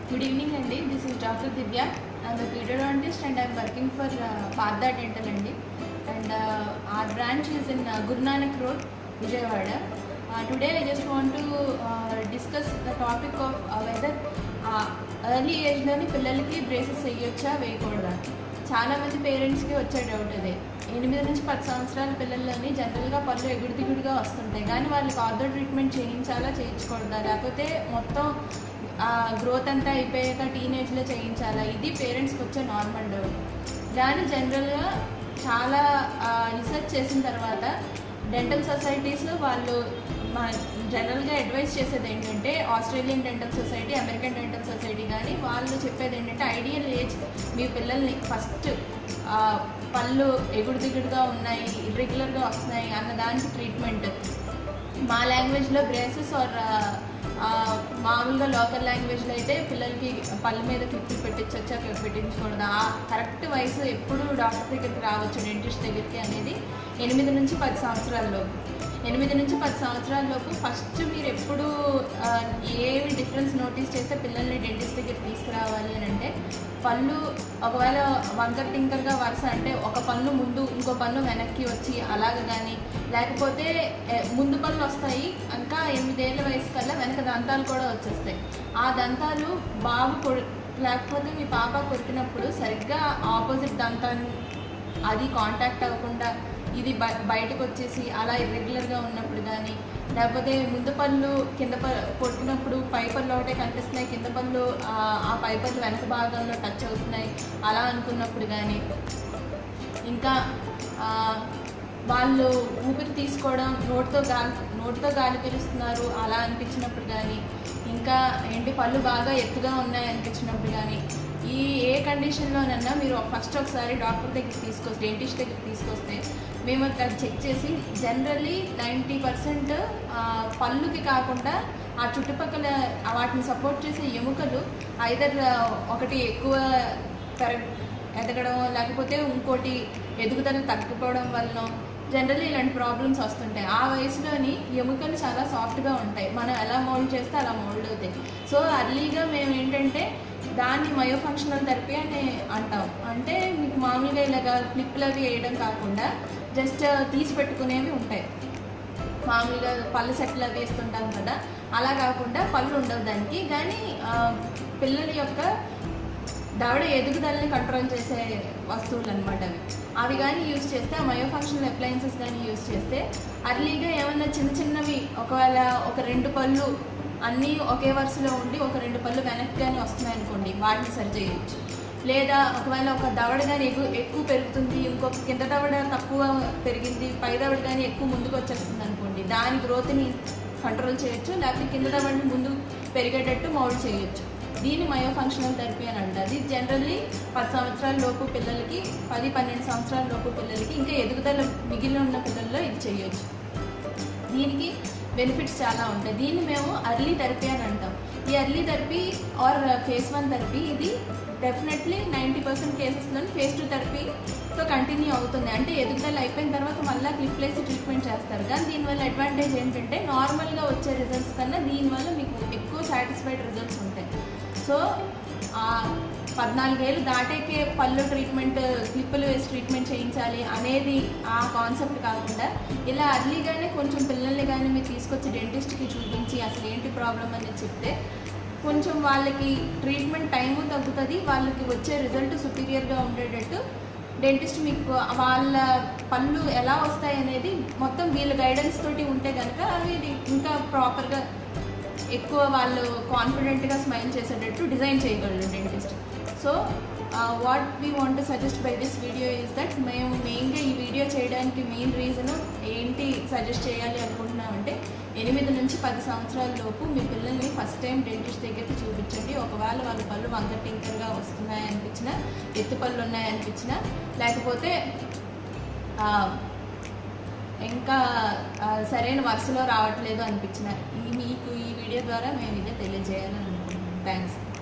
Good evening అండి this is doctor Divya I'm a pediatrician and I'm working for uh, Partha Dental అండి and uh, our branch is in uh, Guru Nanak Road, Vijayawada. Uh, today I just want to uh, discuss the topic of uh, whether uh, early ఏజ్లోని పిల్లలకి braces వేయొచ్చా వేయకూడదా చాలా మంది పేరెంట్స్కి వచ్చే doubt అదే ఎనిమిది నుంచి పది సంవత్సరాల పిల్లల్లోని జనరల్గా పళ్ళు ఎగుడు దిగుడుగా వస్తుంటాయి కానీ వాళ్ళకి ఆర్థో ట్రీట్మెంట్ చేయించాలా చేయించకూడదా లేకపోతే మొత్తం గ్రోత్ అంతా అయిపోయాక టీనేజ్లో చేయించాలా ఇది పేరెంట్స్కి వచ్చే నార్మల్ డౌట్ దాన్ని జనరల్గా చాలా రీసెర్చ్ చేసిన తర్వాత డెంటల్ సొసైటీస్లో వాళ్ళు మా జనరల్గా అడ్వైస్ చేసేది ఏంటంటే Australian dental society American dental society కానీ వాళ్ళు చెప్పేది ఏంటంటే ఐడియల్ ఏజ్ మీ పిల్లల్ని ఫస్ట్ పళ్ళు ఎగుడు దిగుడుగా ఉన్నాయి ఇర్రెగ్యులర్గా వస్తున్నాయి అన్న దానికి ట్రీట్మెంట్ మా లాంగ్వేజ్లో బ్రేసెస్ ఆర్ మామూలుగా లోకల్ లాంగ్వేజ్లో అయితే పిల్లలకి పళ్ళ మీద క్లిప్పులు పెట్టించొచ్చా పెట్టించకూడదా ఆ కరెక్ట్ వయసు ఎప్పుడు డాక్టర్ దగ్గరికి రావచ్చు డెంటిస్ట్ దగ్గరికి అనేది ఎనిమిది నుంచి పది సంవత్సరాల్లో ఎనిమిది నుంచి పది సంవత్సరాల లోపు ఫస్ట్ మీరు ఎప్పుడు ఆ, ఏమి డిఫరెన్స్ నోటీస్ చేస్తే పిల్లల్ని డెంటిస్ట్ దగ్గర తీసుకురావాలి అని అంటే పళ్ళు ఒకవేళ వంకర్ టింకర్గా వరుస అంటే ఒక పన్ను ముందు ఇంకో పన్ను వెనక్కి వచ్చి అలాగ కానీ లేకపోతే ఏ, ముందు పళ్ళు వస్తాయి ఇంకా ఎనిమిదేళ్ల వయసు కల్లా వెనక దంతాలు కూడా వచ్చేస్తాయి ఆ దంతాలు బాబు కొడు లేకపోతే మీ పాప కొరికినప్పుడు సరిగ్గా ఆపోజిట్ దంతాన్ని అది కాంటాక్ట్ అవ్వకుండా ఇది బ బయటకు వచ్చేసి అలా ఇర్రెగ్యులర్గా ఉన్నప్పుడు కానీ లేకపోతే ముందు పళ్ళు కింద ప కొట్టినప్పుడు పై పళ్ళు ఒకటే కనిపిస్తున్నాయి కింద పళ్ళు ఆ, ఆ పై పళ్ళు వెనక భాగంలో టచ్ అవుతున్నాయి అలా అనుకున్నప్పుడు కానీ ఇంకా ఆ, వాళ్ళు ఊపిరి తీసుకోవడం నోటితో గాలి నోటితో గాలి పీలుస్తున్నారు అలా అనిపించినప్పుడు కానీ ఇంకా ఏంటి పళ్ళు బాగా ఎత్తుగా ఉన్నాయి అనిపించినప్పుడు కానీ ఈ ఏ కండిషన్లోనన్నా మీరు ఫస్ట్ ఒకసారి డాక్టర్ దగ్గరికి తీసుకొస్తే డెంటిస్ట్ దగ్గరికి తీసుకొస్తే మేము అక్కడ చెక్ చేసి జనరల్లీ నైంటీ పర్సెంట్ పళ్ళుకి కాకుండా ఆ చుట్టుపక్కల వాటిని సపోర్ట్ చేసే ఎముకలు ఐదర్ ఒకటి ఎక్కువ పెరగ ఎదగడం లేకపోతే ఇంకోటి ఎదుగుదల తగ్గిపోవడం వలన జనరల్లీ ఇలాంటి ప్రాబ్లమ్స్ వస్తుంటాయి ఆ వయసులోని ఎముకలు చాలా సాఫ్ట్గా ఉంటాయి మనం ఎలా మౌల్డ్ చేస్తే అలా మౌల్డ్ అవుతాయి సో అర్లీగా మేము ఏంటంటే దాన్ని మయోఫంక్షనల్ థెరపీ అని అంటాం అంటే మీకు మామూలుగా ఇలాగా క్లిప్లు అవి వేయడం కాకుండా జస్ట్ తీసి పెట్టుకునేవి ఉంటాయి మామూలుగా పళ్ళు సెట్లు అవి వేస్తుంటాం కదా అలా కాకుండా పళ్ళు ఉండవు దానికి కానీ ఆ, పిల్లల యొక్క దవడ ఎదుగుదలని కంట్రోల్ చేసే వస్తువులు అనమాట అవి అవి కానీ యూజ్ చేస్తే ఆ మయోఫంక్షనల్ అప్లయన్సెస్ కానీ యూజ్ చేస్తే అర్లీగా ఏమన్నా చిన్న చిన్నవి ఒకవేళ ఒక రెండు పళ్ళు అన్నీ ఒకే వరుసలో ఉండి ఒక రెండు పళ్ళు వెనక్కి కానీ వస్తున్నాయి అనుకోండి వాటిని సరి చేయొచ్చు లేదా ఒకవేళ ఒక దవడ కానీ ఎక్కువ ఎక్కువ పెరుగుతుంది ఇంకొక కింద దవడ తక్కువ పెరిగింది పై దవడ కానీ ఎక్కువ ముందుకు వచ్చేస్తుంది అనుకోండి దాని గ్రోత్ని కంట్రోల్ చేయొచ్చు లేకపోతే కింద దవడని ముందు పెరిగేటట్టు మౌల్డ్ చేయొచ్చు దీన్ని మయో ఫంక్షనల్ థెరపీ అని అంటారు ఇది జనరల్లీ పది సంవత్సరాల లోపు పిల్లలకి పది పన్నెండు సంవత్సరాల లోపు పిల్లలకి ఇంకా ఎదుగుదల మిగిలిన ఉన్న పిల్లల్లో ఇది చేయొచ్చు దీనికి బెనిఫిట్స్ చాలా ఉంటాయి దీన్ని మేము అర్లీ థెరపీ అని అంటాం ఈ early therapy or phase one therapy ఇది డెఫినెట్లీ నైంటీ పర్సెంట్ కేసెస్లో ఫేస్ టూ థెరపీతో కంటిన్యూ అవుతుంది అంటే ఎదుగుదల అయిపోయిన తర్వాత మళ్ళీ క్లిప్ వేసి ట్రీట్మెంట్ చేస్తారు కానీ దీనివల్ల అడ్వాంటేజ్ ఏంటంటే నార్మల్గా వచ్చే రిజల్ట్స్ కన్నా దీనివల్ల మీకు ఎక్కువ సాటిస్ఫైడ్ రిజల్ట్స్ ఉంటాయి సో ఆ పద్నాలుగేళ్ళు దాటేకే పళ్ళు ట్రీట్మెంట్ క్లిప్పులు వేసి ట్రీట్మెంట్ చేయించాలి అనేది ఆ కాన్సెప్ట్ కాకుండా ఇలా అర్లీగానే కొంచెం పిల్లల్ని కానీ మీరు తీసుకొచ్చి డెంటిస్ట్కి చూపించి అసలు ఏంటి ప్రాబ్లం అనేది చెప్తే కొంచెం వాళ్ళకి ట్రీట్మెంట్ టైము తగ్గుతుంది వాళ్ళకి వచ్చే రిజల్ట్ సుపీరియర్గా ఉండేటట్టు డెంటిస్ట్ మీకు వాళ్ళ పళ్ళు ఎలా వస్తాయి అనేది మొత్తం వీళ్ళ గైడెన్స్ తోటి ఉంటే కనుక అవి ఇంకా ప్రాపర్గా ఎక్కువ వాళ్ళు కాన్ఫిడెంట్గా స్మైల్ చేసేటట్టు డిజైన్ చేయగలరు dentist so what we want suggest by this video is that మేము మెయిన్గా ఈ వీడియో చేయడానికి మెయిన్ రీజన్ ఏంటి సజెస్ట్ చేయాలి అనుకుంటున్నామంటే ఎనిమిది నుంచి పది సంవత్సరాల లోపు మీ పిల్లల్ని ఫస్ట్ టైం డెంటిస్ట్ దగ్గరికి చూపించండి ఒకవేళ వాళ్ళ పళ్ళు వంక టింకర్గా వస్తున్నాయి అనిపించినా ఎత్తు పళ్ళు ఉన్నాయి అనిపించినా లేకపోతే ఆ, ఇంకా ఆ, సరైన వరుసలో రావట్లేదు అనిపించిన ఈ మీకు ఈ వీడియో ద్వారా మేము ఇదే తెలియజేయాలని అనుకుంటున్నాం థ్యాంక్స్